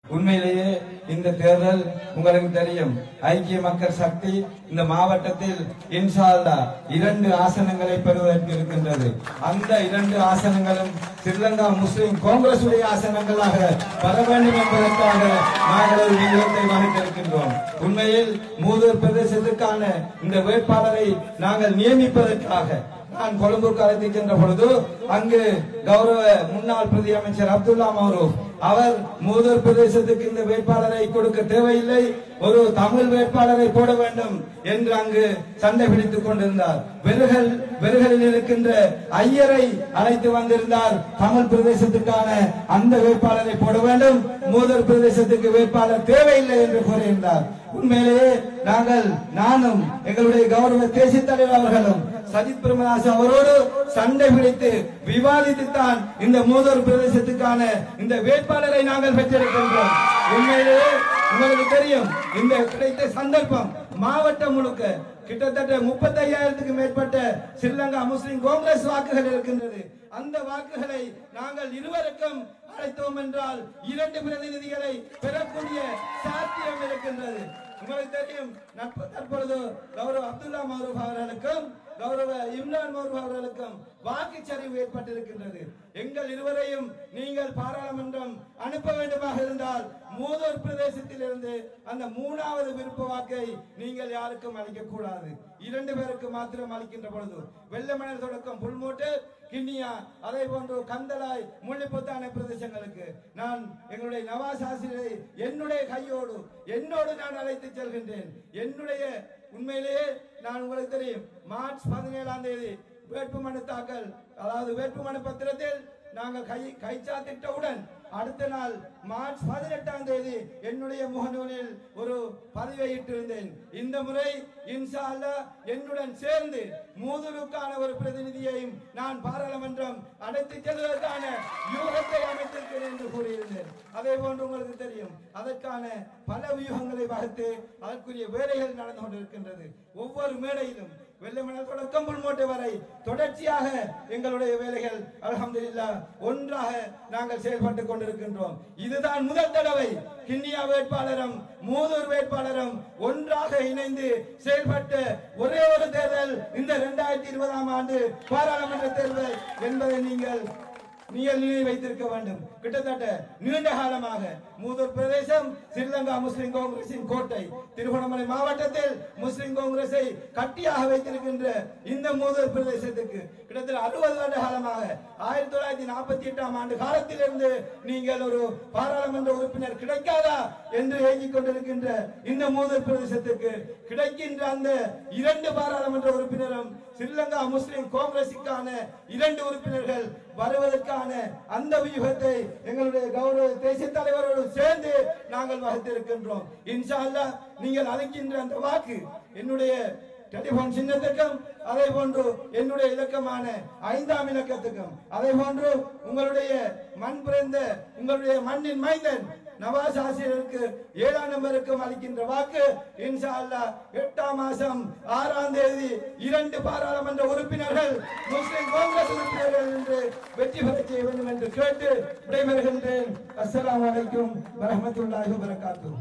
உண்மையிலேயே இந்த தேர்தல் உங்களுக்கு தெரியும் ஐக்கிய மக்கள் சக்தி இந்த மாவட்டத்தில் இன்ஷா அல்லாஹ் இரண்டு ஆசனங்களை பெறுவதற்கு இருக்கின்றது அந்த இரண்டு ஆசனங்களும் ஸ்ரீலங்கா முஸ்லிம் காங்கிரஸ் உடைய ஆசனங்களாக வர வேண்டும் என்பதற்காக நாங்கள் ஒரு வியூகத்தை வகுத்திருக்கின்றோம் உண்மையில் மூதூர் பிரதேசத்துக்கான இந்த வேட்பாளரை நாங்கள் நியமிப்பதற்காக நான் கொழும்புக்கு அழைத்து சென்ற பொழுது அங்கு கௌரவ முன்னாள் பிரதி அமைச்சர் அப்துல்லா மௌரூப் அவர் மூதூர் பிரதேசத்துக்கு இந்த வேட்பாளரை கொடுக்க தேவையில்லை ஒரு தமிழ் வேட்பாளரை போட வேண்டும் என்று அங்கு சண்டை பிடித்துக் கொண்டிருந்தார் வெறுகல் வெறுகலில் இருக்கின்ற ஐயரை அழைத்து வந்திருந்தார் தமிழ் பிரதேசத்துக்கான அந்த வேட்பாளரை போட வேண்டும் மூதூர் பிரதேசத்துக்கு வேட்பாளர் தேவையில்லை என்று கூறியிருந்தார் உண்மையிலேயே நாங்கள் நானும் எங்களுடைய கௌரவ தேசிய தலைவர் அவர்களும் சஜித் பிரேமதாஸ் அவரோடு சண்டை பிடித்து விவாதித்துத்தான் இந்த மூதூர் பிரதேசத்துக்கான இந்த வேட்பாளரை நாங்கள் பெற்றிருக்கின்றோம் உண்மையிலேயே உங்களுக்கு தெரியும் இந்த கிடைத்த சந்தர்ப்பம் மாவட்டம் முழுக்க கிட்டத்தட்ட முப்பத்தி ஐயாயிரத்துக்கு மேற்பட்ட ஸ்ரீலங்கா முஸ்லிம் காங்கிரஸ் வாக்குகள் இருக்கின்றது அந்த வாக்குகளை நாங்கள் இருவருக்கும் அழைத்தோம் என்றால் இரண்டு பிரதிநிதிகளை பெறக்கூடிய சாத்தியம் இருக்கின்றது உங்களுக்கு தெரியும் நட்பு- தற்பொழுது கௌரவ அப்துல்லா மௌரூப் அவர்களுக்கும் கௌரவ இம்ரான் மௌரூப் அவர்களுக்கும் வாக்குச்சரிவு ஏற்பட்டிருக்கின்றது எங்கள் இருவரையும் நீங்கள் பாராளுமன்றம் அனுப்ப வேண்டுமாக இருந்தால் மூதூர் பிரதேசத்தில் இருந்து அந்த மூணாவது விருப்ப வாக்கை நீங்கள் யாருக்கும் அளிக்க கூடாது இரண்டு பேருக்கு மாத்திரம் அளிக்கின்ற பொழுது வெள்ளமணல் தொடக்கம் புல்மூட்டு கிண்ணியா அதே போன்று கந்தலாய் முள்ளிப்புத்தான பிரதேசங்களுக்கு நான் எங்களுடைய நவாஸ் ஆசிரியரை என்னுடைய கையோடு என்னோடு நான் அழைத்து செல்கின்றேன் என்னுடைய உண்மையிலேயே நான் உங்களுக்கு தெரியும் மார்ச் பதினேழாம் தேதி வேட்புமனு தாக்கல் அதாவது வேட்புமனு பத்திரத்தில் நாங்கள் கை கைச்சாத்திட்டவுடன் அடுத்த நாள் மார்ச் பதினெட்டாம் தேதி என்னுடைய முகநூலில் ஒரு பதிவை இட்டிருந்தேன் இந்த முறை இன்ஷா அல்லாஹ் என்னுடன் சேர்ந்து மூதுருக்கான ஒரு பிரதிநிதியையும் நான் பாராளுமன்றம் அழைத்து செல்வதற்கான யூகத்தை அமைத்திருக்கிறேன் என்று கூறியிருந்தேன் அதே போன்று உங்களுக்கு தெரியும் அதற்கான பல வியூகங்களை வகுத்து அதற்குரிய வேலைகள் நடந்து கொண்டிருக்கின்றது ஒவ்வொரு மேடையிலும் வெள்ளமணல் தொடக்கம் புல்மோட்டை வரை தொடர்ச்சியாக எங்களுடைய வேலைகள் அல்ஹம்துலில்லாஹ் ஒன்றாக நாங்கள் செயல்பட்டுக் கொண்டிருக்கின்றோம் இதுதான் முதல் தடவை கிண்ணியா வேட்பாளரும் மூதூர் வேட்பாளரும் ஒன்றாக இணைந்து செயல்பட்ட ஒரே ஒரு தேர்தல் இந்த இரண்டாயிரத்தி இருபதாம் ஆண்டு பாராளுமன்ற தேர்தல் என்பதை நீங்கள் நீங்கள் நினைவு வைத்திருக்க வேண்டும் கிட்டத்தட்ட நீண்ட காலமாக மூதூர் பிரதேசம் ஸ்ரீலங்கா முஸ்லிம் காங்கிரசின் கோட்டை திருவண்ணாமலை மாவட்டத்தில் முஸ்லிம் காங்கிரஸை கட்டியாக வைத்திருக்கின்ற இந்த மூதூர் பிரதேசத்துக்கு கிட்டத்தட்ட அறுபது வருட காலமாக ஆயிரத்தி தொள்ளாயிரத்தி நாற்பத்தி எட்டாம் ஆண்டு காலத்திலிருந்து நீங்கள் ஒரு பாராளுமன்ற உறுப்பினர் கிடைக்காதா என்று ஏங்கிக் கொண்டிருக்கின்ற இந்த மூதூர் பிரதேசத்துக்கு கிடைக்கின்ற அந்த இரண்டு பாராளுமன்ற உறுப்பினரும் ஸ்ரீலங்கா முஸ்லிம் காங்கிரசுக்கான இரண்டு உறுப்பினர்கள் வருவதற்கான அந்த வியூகத்தை எங்களுடைய கௌரவ தேசிய தலைவரோடு சேர்ந்து நாங்கள் வகுத்திருக்கின்றோம் இன்ஷா அல்லாஹ் நீங்கள் அளிக்கின்ற அந்த வாக்கு என்னுடைய டெலிபோன் சின்னத்துக்கும் அதே போன்று என்னுடைய இலக்கமான ஐந்தாம் இலக்கத்துக்கும் அதே போன்று உங்களுடைய மண் பிறந்த உங்களுடைய மண்ணின் மைந்தன் நவாஸ் ஆசிரியருக்கு ஏழாம் நம்பருக்கும் அளிக்கின்ற வாக்கு இன்ஷா அல்லாஹ் எட்டாம் மாசம் ஆறாம் தேதி இரண்டு பாராளுமன்ற உறுப்பினர்கள் முஸ்லிம் காங்கிரஸ் உறுப்பினர்கள் என்று வெற்றி பெற செய்ய வேண்டும் என்று கேட்டு விடைபெறுகின்றேன் அஸ்ஸலாமு அலைக்கும் வரஹ்மத்துல்லாஹி வபரகாத்துஹு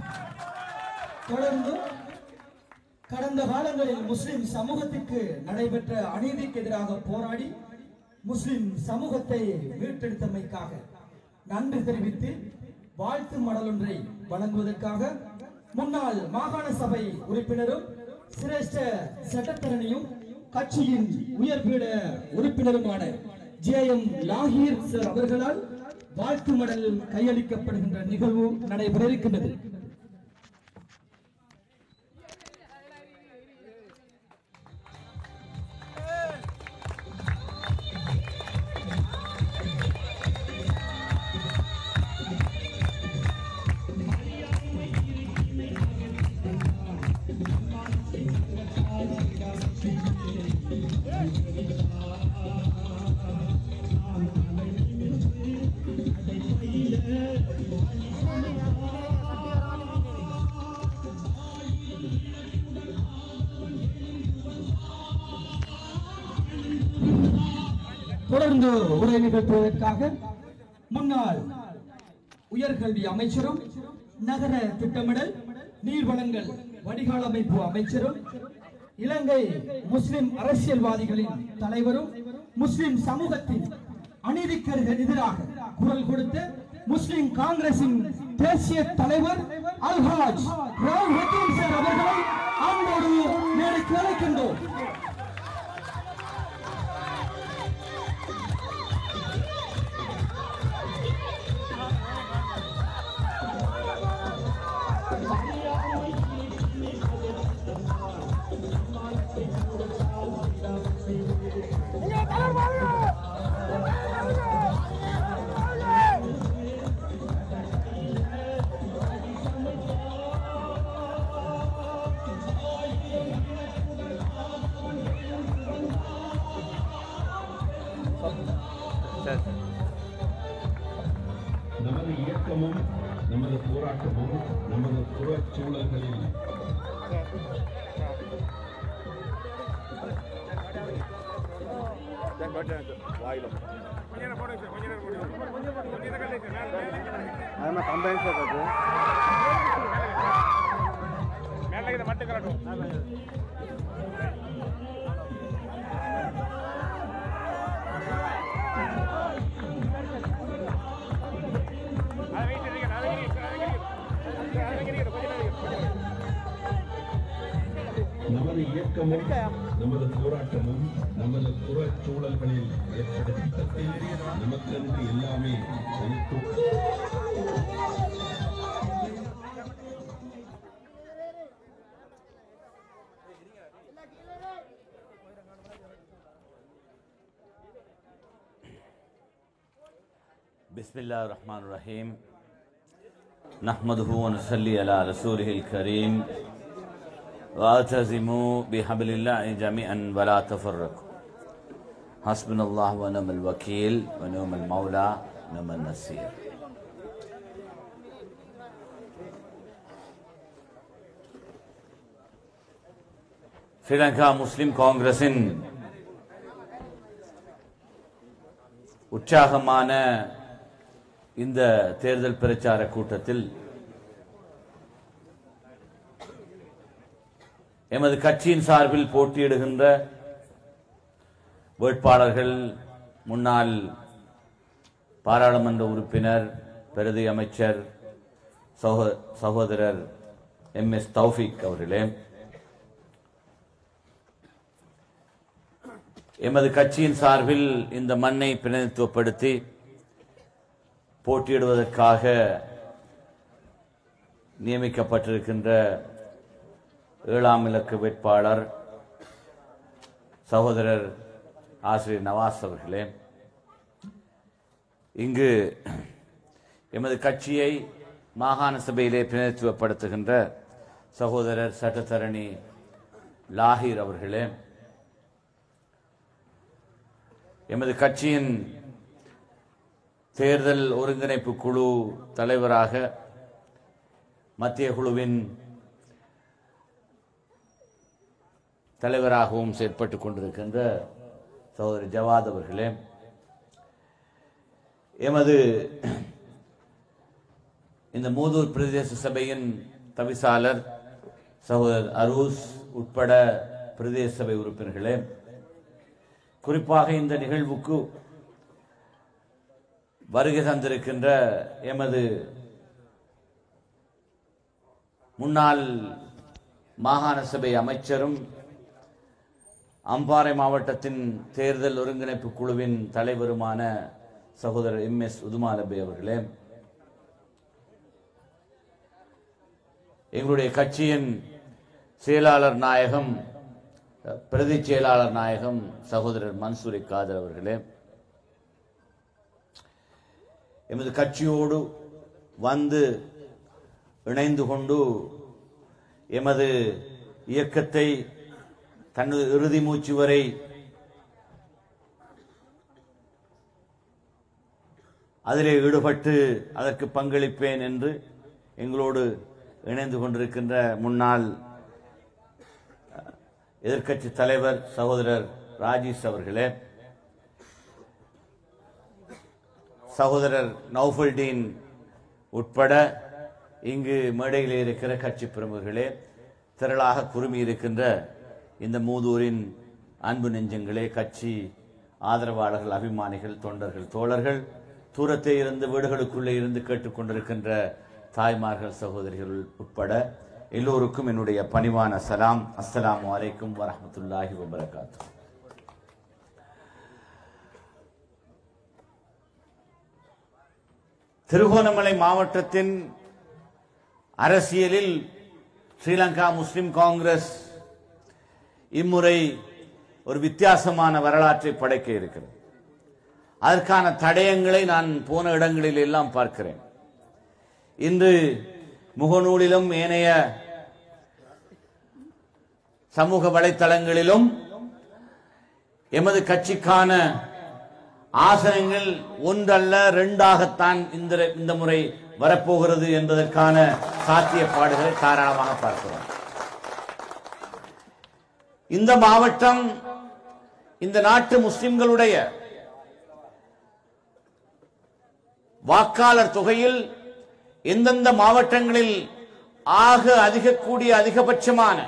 தொடர்ந்து கடந்த காலங்களில் முஸ்லிம் சமூகத்திற்கு நடைபெற்ற அநீதிக்கு எதிராக போராடி முஸ்லிம் சமூகத்தை மீட்டெடுத்தமைக்காக நன்றி தெரிவித்து வாழ்த்து மடலொன்றை வழங்குவதற்காக முன்னாள் மாகாண சபை உறுப்பினரும் சிரேஷ்ட சட்டத்தரணியும் கட்சியின் உயர்பீட உறுப்பினருமான ஜே எம் லாகீர் சார் அவர்களால் வாழ்த்து மடல் கையளிக்கப்படுகின்ற நிகழ்வு நடைபெற இருக்கின்றது தொடர்ந்து உரை நிகழ்த்துவதற்காக முன்னாள் உயர்கல்வி அமைச்சரும் நகர திட்டமிடல் நீர்வளங்கள் வடிகால் அமைப்பு அமைச்சரும் இலங்கை முஸ்லிம் அரசியல்வாதிகளின் தலைவரும் முஸ்லிம் சமூகத்தின் அநீதிக்கு எதிராக குரல் கொடுத்த முஸ்லிம் காங்கிரசின் தேசிய தலைவர் அல்ஹாஜ் ராவ் ஹக்கீம் சார் அவர்களை அன்போடு மேடைக்கு அழைக்கின்றோம் நமது இயக்கமும் நமது போராட்டமும் நமது புறச் சூழல்களில் அதெல்லாம் கம்பைன் சார் அது நமது இயக்கமும் நமது போராட்டமும் நமது புறச் சூழல்களில் ஏற்படுத்தத்தில் நமக்கென்று எல்லாமே தனித்து بسم الله الرحمن الرحيم نحمده ونصلي على رسوله الكريم واعتصموا بحبل الله جميعا ولا تفرقوا حسبنا الله ونعم الوكيل ونعم المولى ونعم النصير ஸ்ரீலங்கா முஸ்லிம் காங்கிரசின் உற்சாகமான இந்த தேர்தல் பிரச்சார கூட்டத்தில் எமது கட்சியின் சார்பில் போட்டியிடுகின்ற வேட்பாளர்கள் முன்னாள் பாராளுமன்ற உறுப்பினர் பிரதி அமைச்சர் சகோ- சகோதரர் எம் எஸ் தௌஃபிக் அவர்களே எமது கட்சியின் சார்பில் இந்த மண்ணை பிரதிநிதித்துவப்படுத்தி போட்டியிடுவதற்காக நியமிக்கப்பட்டிருக்கின்ற ஏழாம் இலக்கு வேட்பாளர் சகோதரர் ஆசிரியர் நவாஸ் அவர்களே இங்கு எமது கட்சியை மாகாண சபையிலே பிரதிநிதித்துவப்படுத்துகின்ற சகோதரர் சட்டத்தரணி லாஹிர் அவர்களே எமது கட்சியின் தேர்தல் ஒருங்கிணைப்பு குழு தலைவராக மத்திய குழுவின் தலைவராகவும் செயற்பட்டுக் கொண்டிருக்கின்ற சகோதரி ஜவாத் அவர்களே எமது இந்த மூதூர் பிரதேச சபையின் தவிசாளர் சகோதரர் அரூஸ் உட்பட பிரதேச சபை உறுப்பினர்களே குறிப்பாக இந்த நிகழ்வுக்கு வருகை தந்திருக்கின்ற எமது முன்னாள் மாகாண சபை அமைச்சரும் அம்பாறை மாவட்டத்தின் தேர்தல் ஒருங்கிணைப்பு குழுவின் தலைவருமான சகோதரர் எம் எஸ் உதுமாலபே அவர்களே எங்களுடைய கட்சியின் செயலாளர் நாயகம் பிரதி செயலாளர் நாயகம் சகோதரர் மன்சூரி காதர் அவர்களே எமது கட்சியோடு வந்து இணைந்து கொண்டு எமது இயக்கத்தை தனது இறுதி மூச்சு வரை அதிலே ஈடுபட்டு அதற்கு பங்களிப்பேன் என்று எங்களோடு இணைந்து கொண்டிருக்கின்ற முன்னாள் எதிர்க்கட்சி தலைவர் சகோதரர் ராஜேஷ் அவர்களே சகோதரர் நௌஃபல்டீன் உட்பட இங்கு மேடையில் இருக்கிற கட்சி பிரமுகர்களே திரளாக குறுமி இருக்கின்ற இந்த மூதூரின் அன்பு நெஞ்சங்களே கட்சி ஆதரவாளர்கள் அபிமானிகள் தொண்டர்கள் தோழர்கள் தூரத்தே இருந்து வீடுகளுக்குள்ளே இருந்து கேட்டுக்கொண்டிருக்கின்ற தாய்மார்கள் சகோதரிகள் உட்பட எல்லோருக்கும் என்னுடைய பணிவான சலாம் அஸ்ஸலாமு அலைக்கும் வரஹ்மத்துல்லாஹி வபரகாத்து திருகோணமலை மாவட்டத்தின் அரசியலில் ஸ்ரீலங்கா முஸ்லிம் காங்கிரஸ் இம்முறை ஒரு வித்தியாசமான வரலாற்றை படைக்க இருக்கிறது அதற்கான தடயங்களை நான் போன இடங்களில் எல்லாம் பார்க்கிறேன் இன்று முகநூலிலும் ஏனைய சமூக வலைத்தளங்களிலும் எமது கட்சிக்கான ஆசனங்கள் ஒன்றல்ல ரெண்டாகத்தான் இந்த இந்த முறை வரப்போகிறது என்பதற்கான சாத்தியப்பாடுகளை தாராளமாக பார்க்கிறோம் இந்த மாவட்டம் இந்த நாட்டு முஸ்லிம்களுடைய வாக்காளர் தொகையில் எந்தெந்த மாவட்டங்களில் ஆக அதிக கூடிய அதிகபட்சமான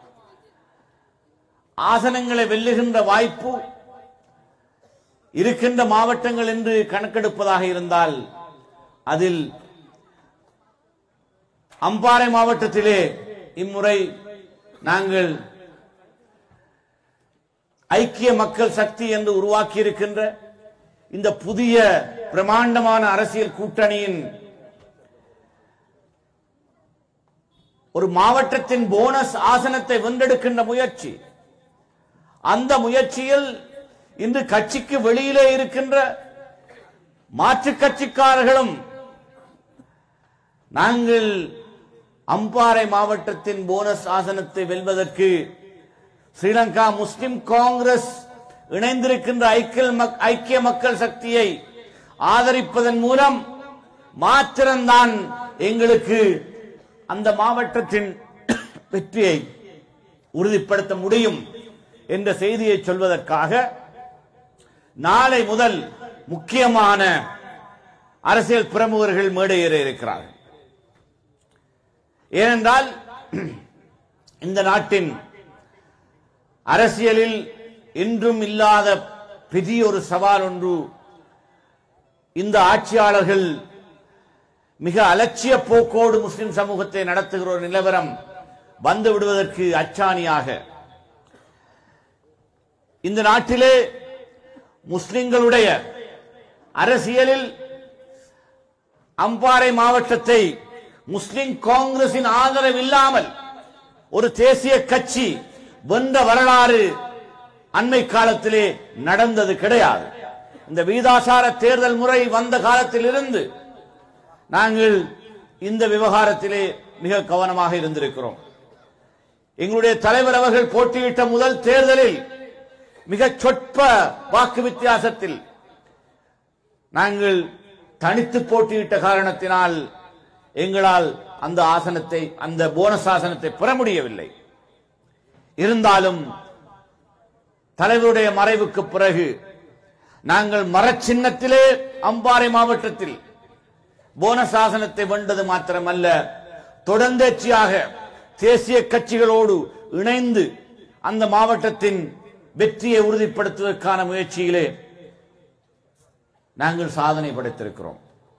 ஆசனங்களை வெல்லுகின்ற வாய்ப்பு இருக்கின்ற மாவட்டங்கள் என்று கணக்கெடுப்பதாக இருந்தால் அதில் அம்பாறை மாவட்டத்திலே இம்முறை நாங்கள் ஐக்கிய மக்கள் சக்தி என்று உருவாக்கி இருக்கின்ற இந்த புதிய பிரமாண்டமான அரசியல் கூட்டணியின் ஒரு மாவட்டத்தின் போனஸ் ஆசனத்தை வென்றெடுக்கின்ற முயற்சி அந்த முயற்சியில் இன்று கட்சிக்கு வெளியிலே இருக்கின்ற மாற்று கட்சிக்காரர்களும் நாங்கள் அம்பாறை மாவட்டத்தின் போனஸ் ஆசனத்தை வெல்வதற்கு ஸ்ரீலங்கா முஸ்லிம் காங்கிரஸ் இணைந்திருக்கின்ற ஐக்கிய மக்- ஐக்கிய மக்கள் சக்தியை ஆதரிப்பதன் மூலம் மாத்திரம்தான் எங்களுக்கு அந்த மாவட்டத்தின் வெற்றியை உறுதிப்படுத்த முடியும் என்ற செய்தியை சொல்வதற்காக நாளை முதல் முக்கியமான அரசியல் பிரமுகர்கள் மேடையேற இருக்கிறார்கள் ஏனென்றால் இந்த நாட்டின் அரசியலில் இன்றும் இல்லாத பெரிய ஒரு சவால் ஒன்று இந்த ஆட்சியாளர்கள் மிக அலட்சிய போக்கோடு முஸ்லிம் சமூகத்தை நடத்துகிற ஒரு நிலவரம் வந்து விடுவதற்கு அச்சாணியாக இந்த நாட்டிலே முஸ்லிம்களுடைய அரசியலில் அம்பாறை மாவட்டத்தை முஸ்லிம் காங்கிரசின் ஆதரவு இல்லாமல் ஒரு தேசிய கட்சி வென்ற வரலாறு அண்மை காலத்திலே நடந்தது கிடையாது இந்த வீதாசார தேர்தல் முறை வந்த காலத்திலிருந்து நாங்கள் இந்த விவகாரத்திலே மிக கவனமாக இருந்திருக்கிறோம் எங்களுடைய தலைவர் அவர்கள் போட்டியிட்ட முதல் தேர்தலில் மிக சொற்ப வாக்கு வித்தியாசத்தில் நாங்கள் தனித்து போட்டியிட்ட காரணத்தினால் எங்களால் அந்த ஆசனத்தை அந்த போனஸ் ஆசனத்தை பெற முடியவில்லை இருந்தாலும் தலைவருடைய மறைவுக்கு பிறகு நாங்கள் மரச்சின்னத்திலே அம்பாறை மாவட்டத்தில் போனஸ் ஆசனத்தை வென்றது மாத்திரமல்ல தொடர்ந்தேர்ச்சியாக தேசிய கட்சிகளோடு இணைந்து அந்த மாவட்டத்தின் வெற்றியை உறுதிப்படுத்துவதற்கான முயற்சியிலே நாங்கள் சாதனை படைத்திருக்கிறோம்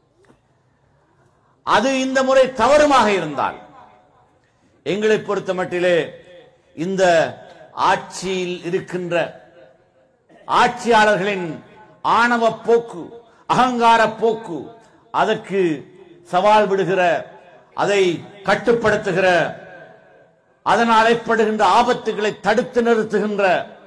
அது இந்த முறை தவறுமாக இருந்தால் எங்களை பொறுத்த மட்டிலே இந்த ஆட்சியில் இருக்கின்ற ஆட்சியாளர்களின் ஆணவ போக்கு அகங்கார போக்கு அதற்கு சவால் விடுகிற அதை கட்டுப்படுத்துகிற அதனால் ஏற்படுகின்ற ஆபத்துகளை தடுத்து நிறுத்துகின்ற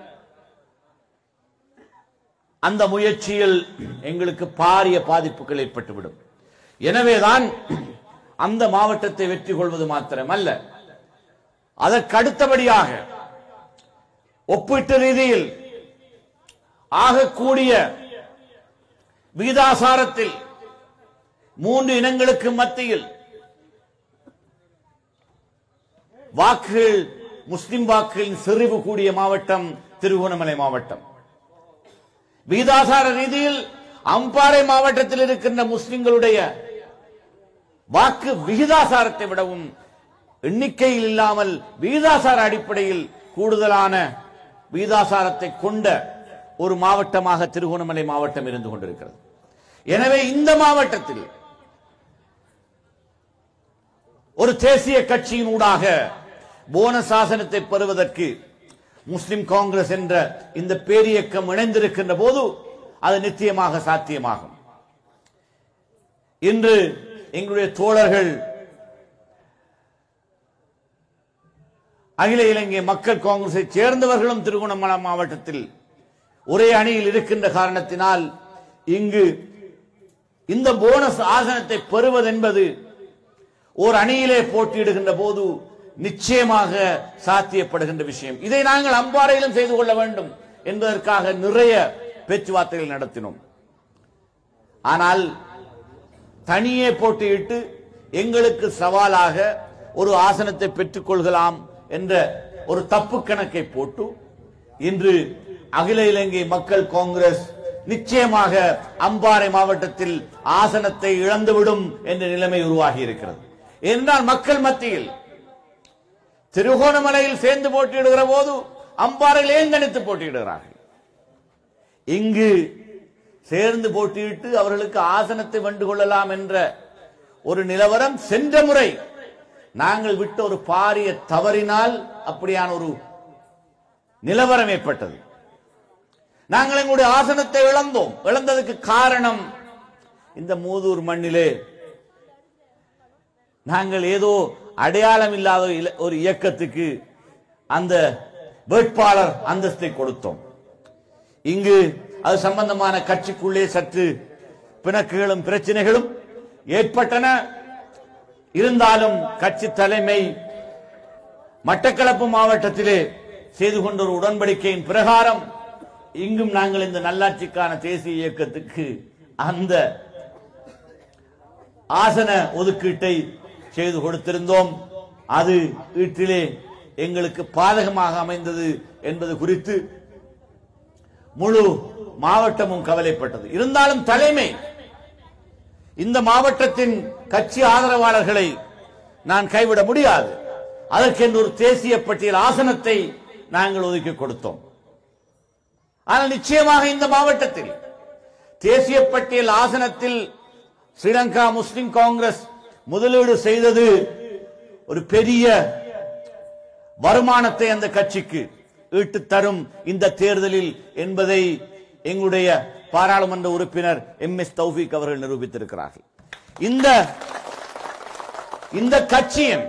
அந்த முயற்சியில் எங்களுக்கு பாரிய பாதிப்புகள் ஏற்பட்டுவிடும் எனவேதான் அந்த மாவட்டத்தை வெற்றி கொள்வது மாத்திரமல்ல அதற்கு அடுத்தபடியாக ஒப்பீட்டு ரீதியில் ஆகக்கூடிய விகிதாசாரத்தில் மூன்று இனங்களுக்கு மத்தியில் வாக்குகள் முஸ்லிம் வாக்குகளின் செறிவு கூடிய மாவட்டம் திருகோணமலை மாவட்டம் விகிதாசார ரீதியில் அம்பாறை மாவட்டத்தில் இருக்கின்ற முஸ்லிம்களுடைய வாக்கு விகிதாசாரத்தை விடவும் எண்ணிக்கையில் இல்லாமல் விகிதாசார அடிப்படையில் கூடுதலான விகிதாசாரத்தை கொண்ட ஒரு மாவட்டமாக திருகோணமலை மாவட்டம் இருந்து கொண்டிருக்கிறது எனவே இந்த மாவட்டத்தில் ஒரு தேசிய கட்சியின் ஊடாக போனஸ் ஆசனத்தை பெறுவதற்கு முஸ்லிம் காங்கிரஸ் என்ற இந்த பேரியக்கம் இணைந்திருக்கின்ற போது அது நிச்சயமாக சாத்தியமாகும் இன்று எங்களுடைய தோழர்கள் அகில இலங்கை மக்கள் காங்கிரஸை சேர்ந்தவர்களும் திருகோணமலை மாவட்டத்தில் ஒரே அணியில் இருக்கின்ற காரணத்தினால் இங்கு இந்த போனஸ் ஆசனத்தை பெறுவதென்பது ஒரு அணியிலே போட்டியிடுகின்ற போது நிச்சயமாக சாத்தியப்படுகின்ற விஷயம் இதை நாங்கள் அம்பாறையிலும் செய்து கொள்ள வேண்டும் என்பதற்காக நிறைய பேச்சுவார்த்தைகள் நடத்தினோம் ஆனால் தனியே போட்டியிட்டு எங்களுக்கு சவாலாக ஒரு ஆசனத்தை பெற்றுக் கொள்கலாம் என்ற ஒரு தப்பு கணக்கை போட்டு இன்று அகில இலங்கை மக்கள் காங்கிரஸ் நிச்சயமாக அம்பாறை மாவட்டத்தில் ஆசனத்தை இழந்துவிடும் என்ற நிலைமை உருவாகி இருக்கிறது என்றால் மக்கள் மத்தியில் திருகோணமலையில் சேர்ந்து போட்டியிடுகிற போது அம்பாறையில் ஏன் தனித்து போட்டியிடுகிறார்கள் இங்கு சேர்ந்து போட்டியிட்டு அவர்களுக்கு ஆசனத்தை வென்று கொள்ளலாம் என்ற ஒரு நிலவரம் சென்ற முறை நாங்கள் விட்ட ஒரு பாரிய தவறினால் அப்படியான ஒரு நிலவரம் ஏற்பட்டது நாங்கள் எங்களுடைய ஆசனத்தை இழந்தோம் இழந்ததுக்கு காரணம் இந்த மூதூர் மண்ணிலே நாங்கள் ஏதோ அடையாளம் இல்லாத இல- ஒரு இயக்கத்துக்கு அந்த வேட்பாளர் அந்தஸ்தை கொடுத்தோம் இங்கு அது சம்பந்தமான கட்சிக்குள்ளே சற்று பிணக்குகளும் பிரச்சனைகளும் ஏற்பட்டன இருந்தாலும் கட்சி தலைமை மட்டக்களப்பு மாவட்டத்திலே செய்து கொண்ட ஒரு உடன்படிக்கையின் பிரகாரம் இங்கும் நாங்கள் இந்த நல்லாட்சிக்கான தேசிய இயக்கத்துக்கு அந்த ஆசன ஒதுக்கீட்டை செய்து கொடுத்திருந்தோம் அது வீட்டிலே எங்களுக்கு பாதகமாக அமைந்தது என்பது குறித்து முழு மாவட்டமும் கவலைப்பட்டது இருந்தாலும் தலைமை இந்த மாவட்டத்தின் கட்சி ஆதரவாளர்களை நான் கைவிட முடியாது அதற்கென்று ஒரு தேசிய பட்டியல் ஆசனத்தை நாங்கள் ஒதுக்கி கொடுத்தோம் ஆனால் நிச்சயமாக இந்த மாவட்டத்தில் தேசிய பட்டியல் ஆசனத்தில் ஸ்ரீலங்கா முஸ்லிம் காங்கிரஸ் முதலீடு செய்தது ஒரு பெரிய வருமானத்தை அந்த கட்சிக்கு ஈட்டு தரும் இந்த தேர்தலில் என்பதை எங்களுடைய பாராளுமன்ற உறுப்பினர் எம் எஸ் தௌஃபிக் அவர்கள் நிரூபித்திருக்கிறார்கள் இந்த இந்த கட்சியின்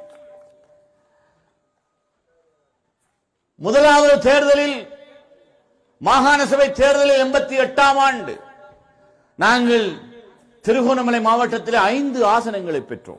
முதலாவது தேர்தலில் மாகாண சபை தேர்தலில் எண்பத்தி எட்டாம் ஆண்டு நாங்கள் திருகோணமலை மாவட்டத்தில் ஐந்து ஆசனங்களை பெற்றோம்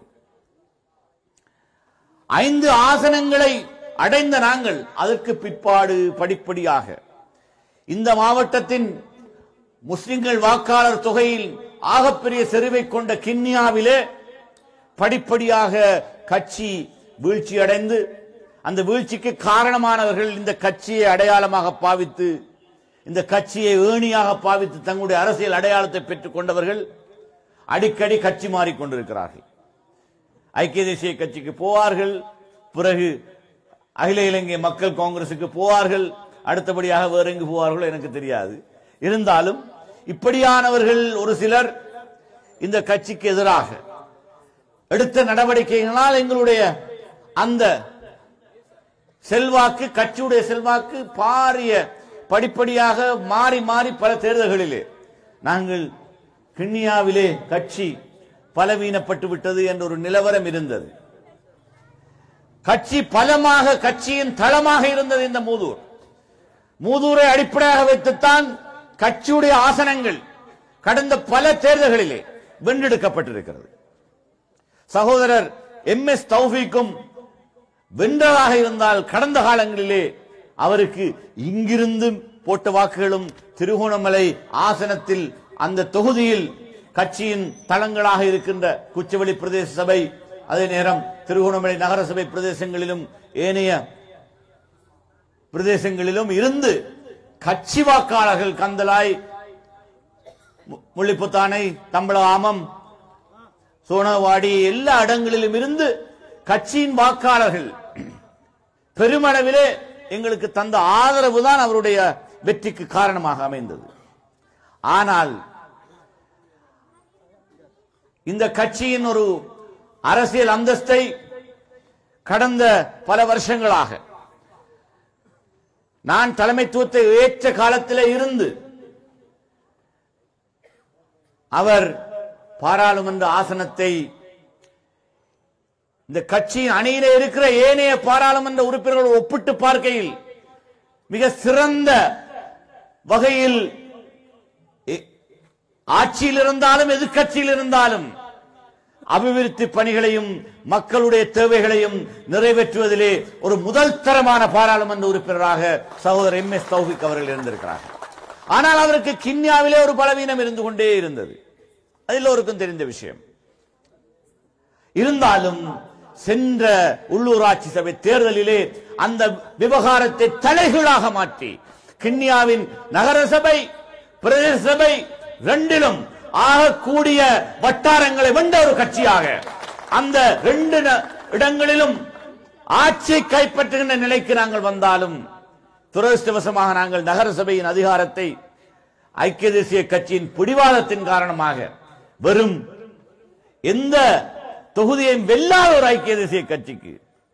ஐந்து ஆசனங்களை அடைந்த நாங்கள் அதற்கு பிற்பாடு படிப்படியாக இந்த மாவட்டத்தின் முஸ்லிம்கள் வாக்காளர் தொகையில் ஆகப்பெரிய செறிவை கொண்ட கிண்ணியாவிலே படிப்படியாக கட்சி வீழ்ச்சி அடைந்து அந்த வீழ்ச்சிக்கு காரணமானவர்கள் இந்த கட்சியை அடையாளமாக பாவித்து இந்த கட்சியை ஏணியாக பாவித்து தங்களுடைய அரசியல் அடையாளத்தை பெற்றுக் கொண்டவர்கள் அடிக்கடி கட்சி மாறிக்கொண்டிருக்கிறார்கள் ஐக்கிய தேசிய கட்சிக்கு போவார்கள் பிறகு அகில இலங்கை மக்கள் காங்கிரசுக்கு போவார்கள் அடுத்தபடியாக வேற எங்கு போவார்களோ எனக்கு தெரியாது இருந்தாலும் இப்படியானவர்கள் ஒரு சிலர் இந்த கட்சிக்கு எதிராக எடுத்த நடவடிக்கைகளால் எங்களுடைய அந்த செல்வாக்கு கட்சியுடைய செல்வாக்கு பாரிய படிப்படியாக மாறி மாறி பல தேர்தல்களிலே நாங்கள் கிண்ணியாவிலே கட்சி பலவீனப்பட்டு விட்டது என்ற ஒரு நிலவரம் இருந்தது கட்சி பலமாக கட்சியின் தளமாக இருந்தது இந்த மூதூர் மூதூரை அடிப்படையாக வைத்துத்தான் கட்சியுடைய ஆசனங்கள் கடந்த பல தேர்தல்களிலே வென்றெடுக்கப்பட்டிருக்கிறது சகோதரர் எம் எஸ் தௌஃபீக்கும் வென்றதாக இருந்தால் கடந்த காலங்களிலே அவருக்கு இங்கிருந்து போட்ட வாக்குகளும் திருகோணமலை ஆசனத்தில் அந்த தொகுதியில் கட்சியின் தளங்களாக இருக்கின்ற குச்சவெளி பிரதேச சபை அதே நேரம் திருகோணமலை நகரசபை பிரதேசங்களிலும் ஏனைய பிரதேசங்களிலும் இருந்து கட்சி வாக்காளர்கள் கந்தலாய் மு- முள்ளிப்புத்தானை தம்பள ஆமம் சோனவாடி எல்லா இடங்களிலும் இருந்து கட்சியின் வாக்காளர்கள் பெருமளவிலே எங்களுக்கு தந்த ஆதரவு தான் அவருடைய வெற்றிக்கு காரணமாக அமைந்தது ஆனால் இந்த கட்சியின் ஒரு அரசியல் அந்தஸ்தை கடந்த பல வருஷங்களாக நான் தலைமைத்துவத்தை ஏற்ற காலத்திலே இருந்து அவர் பாராளுமன்ற ஆசனத்தை இந்த கட்சியின் அணியிலே இருக்கிற ஏனைய பாராளுமன்ற உறுப்பினர்கள் ஒப்பிட்டு பார்க்கையில் மிக சிறந்த வகையில் எ- ஆட்சியில் இருந்தாலும் எதிர்க்கட்சியில் இருந்தாலும் அபிவிருத்தி பணிகளையும் மக்களுடைய தேவைகளையும் நிறைவேற்றுவதிலே ஒரு முதல் தரமான பாராளுமன்ற உறுப்பினராக சகோதரர் எம் எஸ் தௌபிக் அவர்கள் இருந்திருக்கிறார்கள் ஆனால் அவருக்கு கிண்ணியாவிலே ஒரு பலவீனம் இருந்து கொண்டே இருந்தது அது எல்லோருக்கும் தெரிந்த விஷயம் இருந்தாலும் சென்ற உள்ளூராட்சி சபை தேர்தலிலே அந்த விவகாரத்தை தலைகீழாக மாற்றி கிண்ணியாவின் நகர சபை பிரதேச சபை ரெண்டிலும் ஆகக்கூடிய வட்டாரங்களை வென்ற ஒரு கட்சியாக அந்த ரெண்டு ந- இடங்களிலும் ஆட்சி கைப்பற்றுகின்ற நிலைக்கு நாங்கள் வந்தாலும் துரதிருஷ்டவசமாக நாங்கள் நகர சபையின் அதிகாரத்தை ஐக்கிய தேசிய கட்சியின் பிடிவாதத்தின் காரணமாக வெறும் எந்த தொகுதியையும் வெல்லாத ஒரு ஐக்கிய தேசிய கட்சிக்கு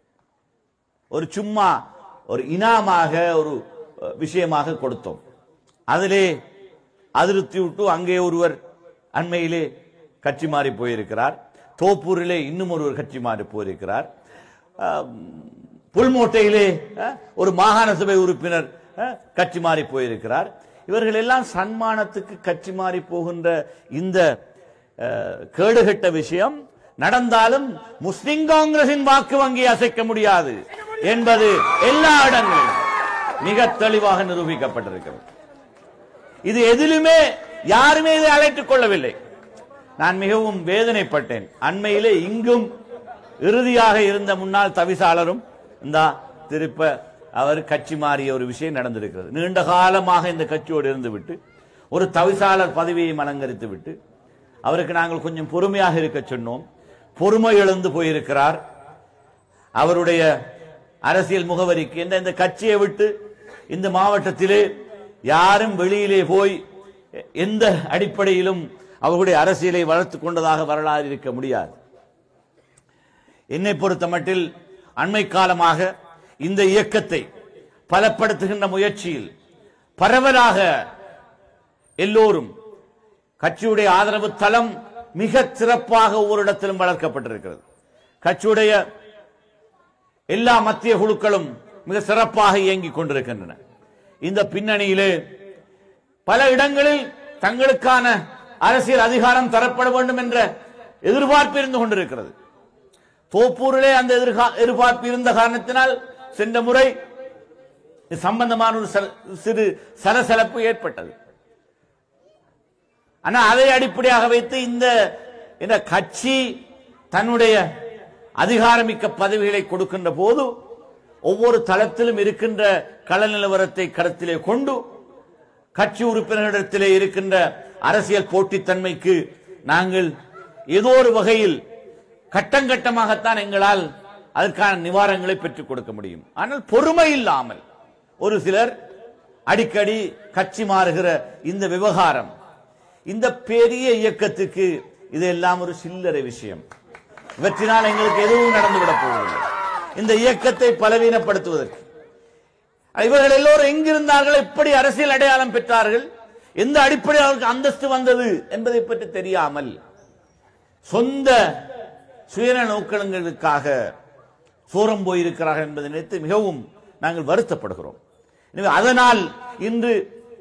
ஒரு சும்மா ஒரு இனாமாக ஒரு அஹ், விஷயமாக கொடுத்தோம் அதிலே அதிருப்தி விட்டு அங்கே ஒருவர் அண்மையிலே கட்சி மாறி போயிருக்கிறார் தோப்பூரிலே இன்னும் ஒருவர் கட்சி மாறி போயிருக்கிறார் ஆம், புல்மோட்டையிலே அஹ், ஒரு மாகாண சபை உறுப்பினர் அஹ், கட்சி மாறி போயிருக்கிறார் இவர்கள் எல்லாம் சன்மானத்துக்கு கட்சி மாறி போகின்ற இந்த அஹ், கேடுகெட்ட விஷயம் நடந்தாலும் முஸ்லிம் காங்கிரசின் வாக்கு வங்கி அசைக்க முடியாது என்பது எல்லா இடங்களிலும் மிக தெளிவாக நிரூபிக்கப்பட்டிருக்கிறது இது எதிலுமே யாருமே இதை அழைத்துக் கொள்ளவில்லை நான் மிகவும் வேதனைப்பட்டேன் அண்மையிலே இங்கும் இறுதியாக இருந்த முன்னாள் தவிசாளரும் இந்த திருப்ப அவர் கட்சி மாறிய ஒரு விஷயம் நடந்திருக்கிறது நீண்ட காலமாக இந்த கட்சியோடு இருந்துவிட்டு ஒரு தவிசாளர் பதவியை அலங்கரித்து விட்டு அவருக்கு நாங்கள் கொஞ்சம் பொறுமையாக இருக்க சொன்னோம் பொறுமை இழந்து போயிருக்கிறார் அவருடைய அரசியல் முகவரிக்கு என்ற இந்த கட்சியை விட்டு இந்த மாவட்டத்திலே யாரும் வெளியிலே போய் எந்த அடிப்படையிலும் அவர்களுடைய அரசியலை வளர்த்துக் கொண்டதாக வரலாறு இருக்க முடியாது என்னை பொறுத்த மட்டில் அண்மை காலமாக இந்த இயக்கத்தை பலப்படுத்துகின்ற முயற்சியில் பரவலாக எல்லோரும் கட்சியுடைய ஆதரவு தளம் மிக சிறப்பாக ஒவ்வொரு இடத்திலும் வளர்க்கப்பட்டிருக்கிறது கட்சியுடைய எல்லா மத்திய குழுக்களும் மிக சிறப்பாக இயங்கிக் கொண்டிருக்கின்றன இந்த பின்னணியிலே பல இடங்களில் தங்களுக்கான அரசியல் அதிகாரம் தரப்பட வேண்டும் என்ற எதிர்பார்ப்பு இருந்து கொண்டிருக்கிறது தோப்பூரிலே அந்த எதிர்கா- எதிர்பார்ப்பு இருந்த காரணத்தினால் சென்ற முறை இது சம்பந்தமான ஒரு சல- சிறு சலசலப்பு ஏற்பட்டது ஆனா அதை அடிப்படையாக வைத்து இந்த இந்த கட்சி தன்னுடைய அதிகாரமிக்க பதவிகளை கொடுக்கின்ற போது ஒவ்வொரு தளத்திலும் இருக்கின்ற கள நிலவரத்தை கருத்திலே கொண்டு கட்சி உறுப்பினர்களிடத்திலே இருக்கின்ற அரசியல் போட்டித்தன்மைக்கு நாங்கள் ஏதோ ஒரு வகையில் கட்டங்கட்டமாகத்தான் எங்களால் அதற்கான நிவாரணங்களை பெற்றுக் கொடுக்க முடியும் ஆனால் பொறுமை இல்லாமல் ஒரு சிலர் அடிக்கடி கட்சி மாறுகிற இந்த விவகாரம் இந்த பெரிய இயக்கத்துக்கு இதெல்லாம் ஒரு சில்லறை விஷயம் இவற்றினால் எங்களுக்கு எதுவும் நடந்துவிடப் போவதில்லை இந்த இயக்கத்தை பலவீனப்படுத்துவதற்கு இவர்கள் எல்லோரும் எங்கிருந்தார்கள் எப்படி அரசியல் அடையாளம் பெற்றார்கள் எந்த அடிப்படையில் அவருக்கு அந்தஸ்து வந்தது என்பதை பற்றி தெரியாமல் சொந்த சுயநல நோக்கங்களுக்காக சோரம் போயிருக்கிறார்கள் என்பதை நினைத்து மிகவும் நாங்கள் வருத்தப்படுகிறோம் எனவே அதனால் இன்று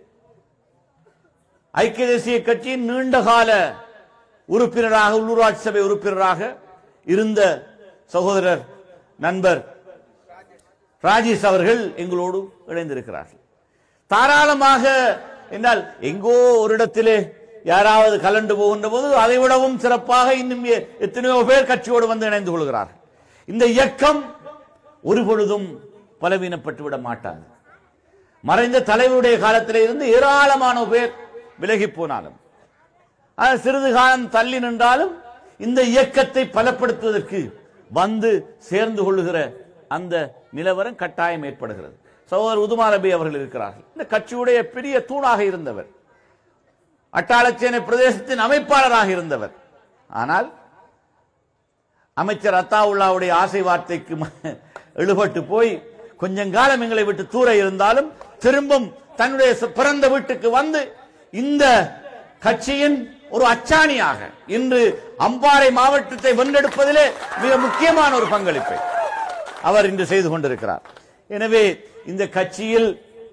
ஐக்கிய தேசிய கட்சியின் நீண்டகால உறுப்பினராக உள்ளூராட்சி சபை உறுப்பினராக இருந்த சகோதரர் நண்பர் ராஜேஷ் அவர்கள் எங்களோடு இணைந்திருக்கிறார்கள் தாராளமாக என்றால் எங்கோ ஒரு இடத்திலே யாராவது கலண்டு போகின்ற போது அதை விடவும் சிறப்பாக இன்னும் எ- எத்தனையோ பேர் கட்சியோடு வந்து இணைந்து கொள்கிறார்கள் இந்த இயக்கம் ஒரு பொழுதும் பலவீனப்பட்டு விட மாட்டாது மறைந்த தலைவருடைய காலத்திலே இருந்து ஏராளமான பேர் விலகி போனாலும் அது சிறிது காலம் தள்ளி நின்றாலும் இந்த இயக்கத்தை பலப்படுத்துவதற்கு வந்து சேர்ந்து கொள்ளுகிற அந்த நிலவரம் கட்டாயம் ஏற்படுகிறது சகோதரர் உதுமா நபி அவர்கள் இருக்கிறார்கள் இந்த கட்சியுடைய பெரிய தூணாக இருந்தவர் அட்டாளச்சேனை பிரதேசத்தின் அமைப்பாளராக இருந்தவர் ஆனால் அமைச்சர் அத்தாவுல்லாவுடைய ஆசை வார்த்தைக்கு ம- இழுபட்டு போய் கொஞ்சம் காலம் எங்களை விட்டு தூர இருந்தாலும் திரும்பும் தன்னுடைய சு- பிறந்த வீட்டுக்கு வந்து இந்த கட்சியின் ஒரு அச்சாணியாக இன்று அம்பாறை மாவட்டத்தை வென்றெடுப்பதிலே மிக முக்கியமான ஒரு பங்களிப்பை அவர் இன்று செய்து கொண்டிருக்கிறார் எனவே இந்த கட்சியில்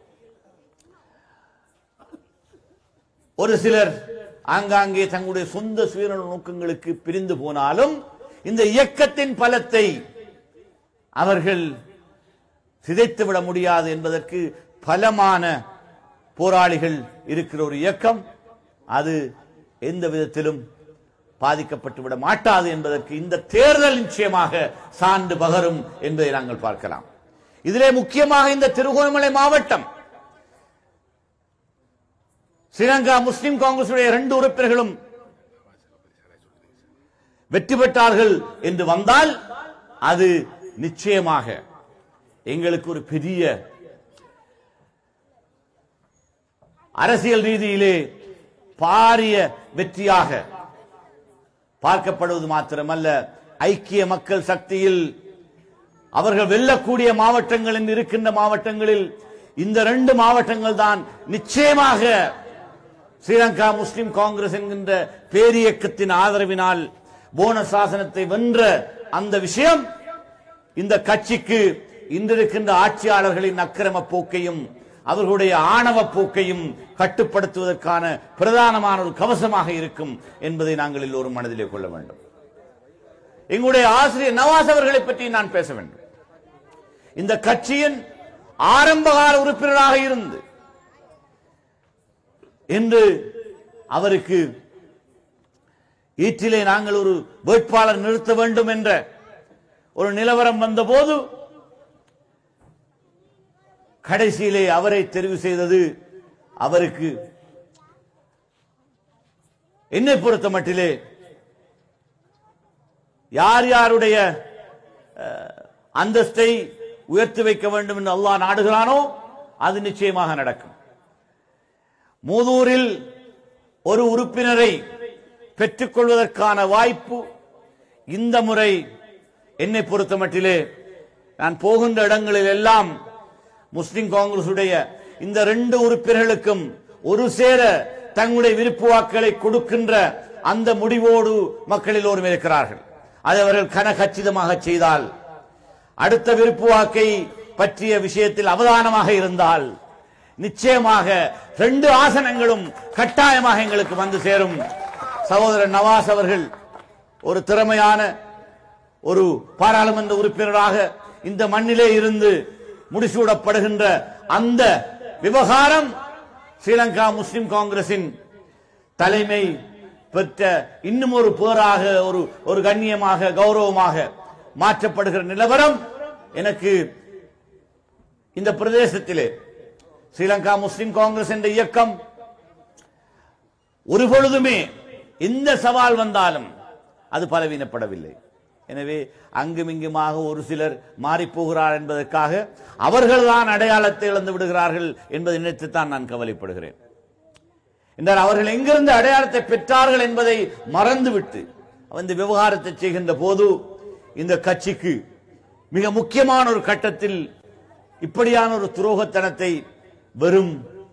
ஒரு சிலர் ஆங்காங்கே தங்களுடைய சொந்த சுயநல நோக்கங்களுக்கு பிரிந்து போனாலும் இந்த இயக்கத்தின் பலத்தை அவர்கள் சிதைத்துவிட முடியாது என்பதற்கு பலமான போராளிகள் இருக்கிற ஒரு இயக்கம் அது எந்த விதத்திலும் பாதிக்கப்பட்டு விட மாட்டாது என்பதற்கு இந்த தேர்தல் நிச்சயமாக சான்று பகரும் என்பதை நாங்கள் பார்க்கலாம் இதிலே முக்கியமாக இந்த திருகோணமலை மாவட்டம் ஸ்ரீலங்கா முஸ்லிம் காங்கிரசுடைய இரண்டு உறுப்பினர்களும் வெற்றி பெற்றார்கள் என்று வந்தால் அது நிச்சயமாக எங்களுக்கு ஒரு பெரிய அரசியல் ரீதியிலே பாரிய வெற்றியாக பார்க்கப்படுவது மாத்திரமல்ல ஐக்கிய மக்கள் சக்தியில் அவர்கள் வெல்லக்கூடிய மாவட்டங்கள் என்று இருக்கின்ற மாவட்டங்களில் இந்த ரெண்டு மாவட்டங்கள் தான் நிச்சயமாக ஸ்ரீலங்கா முஸ்லிம் காங்கிரஸ் என்கின்ற பேரியக்கத்தின் ஆதரவினால் போனஸ் சாசனத்தை வென்ற அந்த விஷயம் இந்த கட்சிக்கு இன்றிருக்கின்ற ஆட்சியாளர்களின் அக்கிரம போக்கையும் அவர்களுடைய ஆணவ போக்கையும் கட்டுப்படுத்துவதற்கான பிரதானமான ஒரு கவசமாக இருக்கும் என்பதை நாங்கள் எல்லோரும் மனதிலே கொள்ள வேண்டும் எங்களுடைய ஆசிரியர் நவாஸ் அவர்களை பற்றி நான் பேச வேண்டும் இந்த கட்சியின் ஆரம்பகால உறுப்பினராக இருந்து என்று அவருக்கு ஈற்றிலே நாங்கள் ஒரு வேட்பாளர் நிறுத்த வேண்டும் என்ற ஒரு நிலவரம் வந்தபோது கடைசியிலே அவரை தெரிவு செய்தது அவருக்கு என்னை பொறுத்த மட்டிலே யார் யாருடைய அஹ், அந்தஸ்தை உயர்த்தி வைக்க வேண்டும் என்று அல்லாஹ் நாடுகிறானோ அது நிச்சயமாக நடக்கும் மூதூரில் ஒரு உறுப்பினரை பெற்றுக் கொள்வதற்கான வாய்ப்பு இந்த முறை என்னை பொறுத்த மட்டிலே நான் போகின்ற இடங்களில் எல்லாம் முஸ்லிம் காங்கிரசுடைய இந்த ரெண்டு உறுப்பினர்களுக்கும் ஒரு சேர தங்களுடைய விருப்பு வாக்களை கொடுக்கின்ற அந்த முடிவோடு மக்கள் எல்லோரும் இருக்கிறார்கள் அதை அவர்கள் கனகச்சிதமாக செய்தால் அடுத்த விருப்பு வாக்கை பற்றிய விஷயத்தில் அவதானமாக இருந்தால் நிச்சயமாக ரெண்டு ஆசனங்களும் கட்டாயமாக எங்களுக்கு வந்து சேரும் சகோதரர் நவாஸ் அவர்கள் ஒரு திறமையான ஒரு பாராளுமன்ற உறுப்பினராக இந்த மண்ணிலே இருந்து முடிசூடப்படுகின்ற அந்த விவகாரம் ஸ்ரீலங்கா முஸ்லிம் காங்கிரசின் தலைமை பெற்ற இன்னும் ஒரு பேராக ஒரு ஒரு கண்ணியமாக கௌரவமாக மாற்றப்படுகிற நிலவரம் எனக்கு இந்த பிரதேசத்திலே ஸ்ரீலங்கா முஸ்லிம் காங்கிரஸ் என்ற இயக்கம் ஒரு பொழுதுமே எந்த சவால் வந்தாலும் அது பலவீனப்படவில்லை எனவே அங்கும் இங்குமாக ஒரு சிலர் மாறிப் போகிறார் என்பதற்காக அவர்கள்தான் அடையாளத்தை இழந்து விடுகிறார்கள் என்பதை நினைத்துத்தான் நான் கவலைப்படுகிறேன் என்றால் அவர்கள் எங்கிருந்து அடையாளத்தை பெற்றார்கள் என்பதை மறந்துவிட்டு இந்த விவகாரத்தை செய்கின்ற போது இந்த கட்சிக்கு மிக முக்கியமான ஒரு கட்டத்தில் இப்படியான ஒரு துரோகத்தனத்தை வெறும்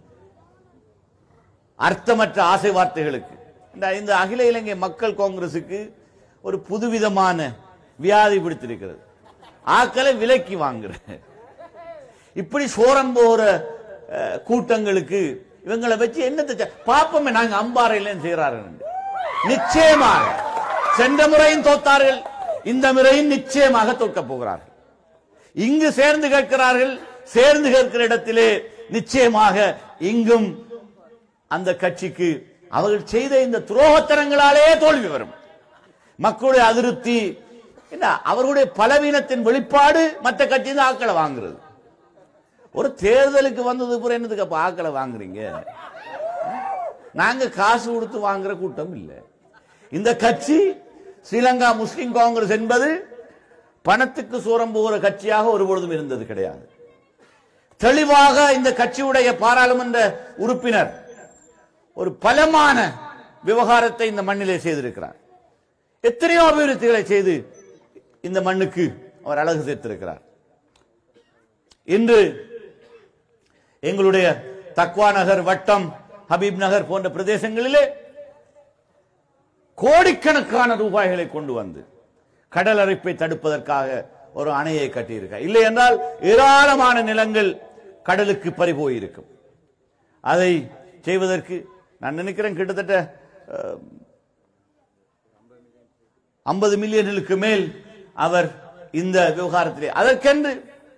அர்த்தமற்ற ஆசை வார்த்தைகளுக்கு இந்த இந்த அகில இலங்கை மக்கள் காங்கிரசுக்கு ஒரு புதுவிதமான வியாதி பிடித்திருக்கிறது ஆக்களை விலக்கி வாங்குற இப்படி சோரம் போற அஹ், கூட்டங்களுக்கு இவங்களை வச்சு என்னத்தை செ- பாப்போமே நாங்க அம்பாறையில செய்யறார்கள் நிச்சயமாக சென்ற முறையும் தோத்தார்கள் இந்த முறையும் நிச்சயமாக தோற்க போகிறார்கள் இங்கு சேர்ந்து கேட்கிறார்கள் சேர்ந்து கேட்கிற இடத்திலே நிச்சயமாக இங்கும் அந்த கட்சிக்கு அவர்கள் செய்த இந்த துரோகத்தனங்களாலே தோல்வி வரும் மக்களுடைய அதிருப்தி என்ன அவர்களுடைய பலவீனத்தின் வெளிப்பாடு மற்ற கட்சி தான் ஆக்களை வாங்குறது ஒரு தேர்தலுக்கு வந்தது பிறகு என்னதுக்கு அப்ப ஆக்களை வாங்குறீங்க நாங்க காசு கொடுத்து வாங்குற கூட்டம் இல்லை இந்த கட்சி ஸ்ரீலங்கா முஸ்லிம் காங்கிரஸ் என்பது பணத்துக்கு சூரம் போகிற கட்சியாக ஒருபொழுதும் இருந்தது கிடையாது தெளிவாக இந்த கட்சியுடைய பாராளுமன்ற உறுப்பினர் ஒரு பலமான விவகாரத்தை இந்த மண்ணிலே செய்திருக்கிறார் எத்தனையோ அபிவிருத்திகளை செய்து இந்த மண்ணுக்கு அவர் அழகு சேர்த்திருக்கிறார் இன்று எங்களுடைய தக்வா நகர் வட்டம் ஹபீப் நகர் போன்ற பிரதேசங்களிலே கோடிக்கணக்கான ரூபாய்களை கொண்டு வந்து கடல் அரிப்பை தடுப்பதற்காக ஒரு அணையை கட்டியிருக்க இல்லை என்றால் ஏராளமான நிலங்கள் கடலுக்கு பறிபோயிருக்கும் அதை செய்வதற்கு நான் நினைக்கிறேன் கிட்டத்தட்ட ஐம்பது மில்லியனுக்கு மேல் அவர் இந்த விவகாரத்திலே அதற்கென்று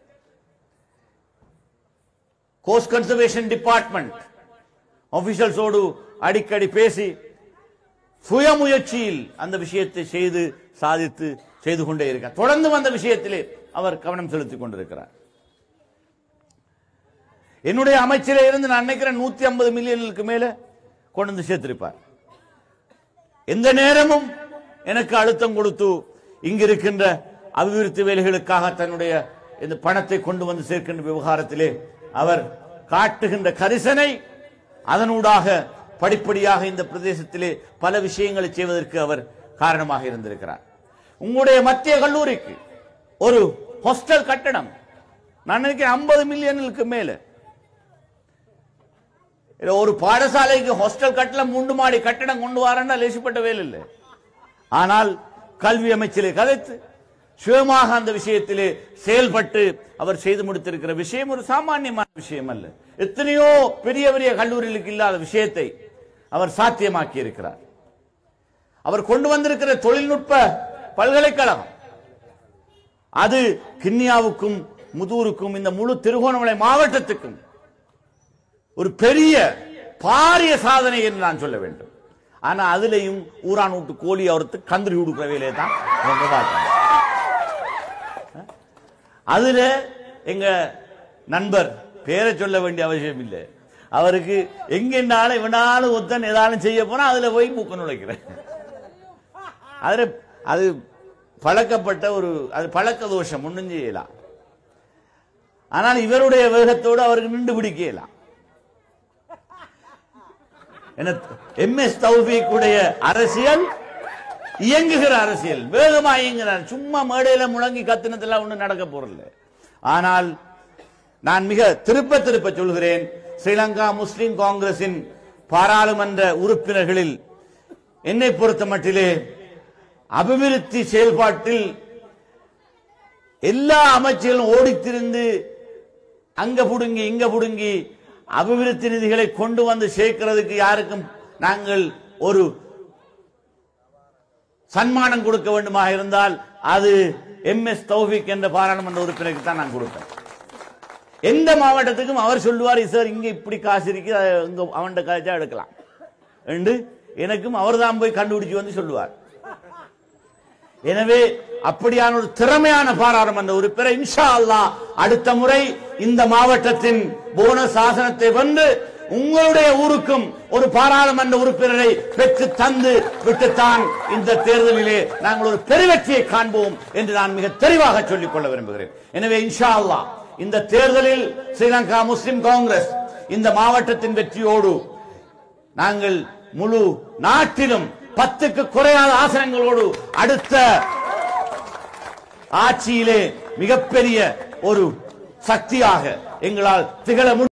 கோஸ்ட் கன்சர்வேஷன் டிபார்ட்மெண்ட் ஆபீசர்ஸோடு அடிக்கடி பேசி சுயமுயற்சியில் அந்த விஷயத்தை செய்து சாதித்து செய்து கொண்டே இருக்கார் தொடர்ந்து வந்த விஷயத்திலே அவர் கவனம் செலுத்திக் கொண்டிருக்கிறார் என்னுடைய அமைச்சிலே இருந்து நான் நினைக்கிறேன் நூத்தி ஐம்பது மில்லியனுக்கு மேல கொண்டு வந்து சேர்த்திருப்பார் எந்த நேரமும் எனக்கு அழுத்தம் கொடுத்து இங்க இருக்கின்ற அபிவிருத்தி வேலைகளுக்காக தன்னுடைய இந்த பணத்தை கொண்டு வந்து சேர்க்கின்ற விவகாரத்திலே அவர் காட்டுகின்ற கரிசனை அதனூடாக படிப்படியாக இந்த பிரதேசத்திலே பல விஷயங்களை செய்வதற்கு அவர் காரணமாக இருந்திருக்கிறார் உங்களுடைய மத்திய கல்லூரிக்கு ஒரு ஹாஸ்டல் கட்டடம் நான் நினைக்கிறேன் ஐம்பது மில்லியனுக்கு மேல இல்ல ஒரு பாடசாலைக்கு ஹாஸ்டல் கட்டடம் மூன்று மாடி கட்டடம் கொண்டு வரேன்னா லேசிப்பட்ட வேலை இல்லை ஆனால் கல்வி அமைச்சிலே கதைத்து சுயமாக அந்த விஷயத்திலே செயல்பட்டு அவர் செய்து முடித்திருக்கிற விஷயம் ஒரு சாமானியமான விஷயம் அல்ல எத்தனையோ பெரிய பெரிய கல்லூரிகளுக்கு இல்லாத விஷயத்தை அவர் சாத்தியமாக்கி இருக்கிறார் அவர் கொண்டு வந்திருக்கிற தொழில்நுட்ப பல்கலைக்கழகம் அது கிண்ணியாவுக்கும் முதூருக்கும் இந்த முழு திருகோணமலை மாவட்டத்துக்கும் ஒரு பெரிய பாரிய சாதனை என்று நான் சொல்ல வேண்டும் ஆனா அதுலயும் ஊரான் விட்டு கோழி அவருக்கு கந்திரி கொடுக்கிற வேலையை தான் அவங்க பார்த்தாங்க. அதுல எங்க நண்பர் பேரை சொல்ல வேண்டிய அவசியம் இல்லை அவருக்கு எங்கென்னாலும் இவனாலும் ஒத்தன் ஏதாலும் செய்ய போனா அதுல போய் மூக்க நுழைக்கிறேன் அதுல அது பழக்கப்பட்ட ஒரு அது பழக்க தோஷம் ஒண்ணும் செய்யலாம் ஆனால் இவருடைய வேகத்தோடு அவருக்கு நின்று பிடிக்கலாம் எம் எஸ் தௌஃபீக்குடைய அரசியல் இயங்குகிற அரசியல் வேகமா இயங்குகிறார் சும்மா மேடையில முழங்கி கத்தினதெல்லாம் ஒண்ணு நடக்க போறல ஆனால் நான் மிக திருப்ப திருப்ப சொல்கிறேன் ஸ்ரீலங்கா முஸ்லிம் காங்கிரசின் பாராளுமன்ற உறுப்பினர்களில் என்னை பொறுத்த மட்டிலே அபிவிருத்தி செயல்பாட்டில் எல்லா அமைச்சர்களும் ஓடித்திருந்து அங்க புடுங்கி இங்க புடுங்கி அபிவிருத்தி நிதிகளை கொண்டு வந்து சேர்க்கிறதுக்கு யாருக்கும் நாங்கள் ஒரு சன்மானம் கொடுக்க வேண்டுமாக இருந்தால் அது எம் எஸ் தௌஃபிக் என்ற பாராளுமன்ற உறுப்பினருக்கு தான் நான் கொடுப்பேன் எந்த மாவட்டத்துக்கும் அவர் சொல்லுவார் சார் இங்க இப்படி காசு இருக்கு அதை இங்க அவன்கிட்ட காய்ச்சா எடுக்கலாம் என்று எனக்கும் அவர் தான் போய் கண்டுபிடிச்சு வந்து சொல்லுவார் எனவே அப்படியான ஒரு திறமையான பாராளுமன்ற உறுப்பினர் இன்ஷா அல்லாஹ் அடுத்த முறை இந்த மாவட்டத்தின் போனஸ் ஆசனத்தை வென்று உங்களுடைய ஊருக்கும் ஒரு பாராளுமன்ற உறுப்பினரை பெற்று தந்து விட்டுத்தான் இந்த தேர்தலிலே நாங்கள் ஒரு பெருவெற்றியை காண்போம் என்று நான் மிக தெளிவாக சொல்லிக் கொள்ள விரும்புகிறேன் எனவே இன்ஷா அல்லாஹ் இந்த தேர்தலில் ஸ்ரீலங்கா முஸ்லிம் காங்கிரஸ் இந்த மாவட்டத்தின் வெற்றியோடு நாங்கள் முழு நாட்டிலும் பத்துக்கு குறையாத ஆசனங்களோடு அடுத்த ஆட்சியிலே மிகப்பெரிய ஒரு சக்தியாக எங்களால் திகழ முடியும்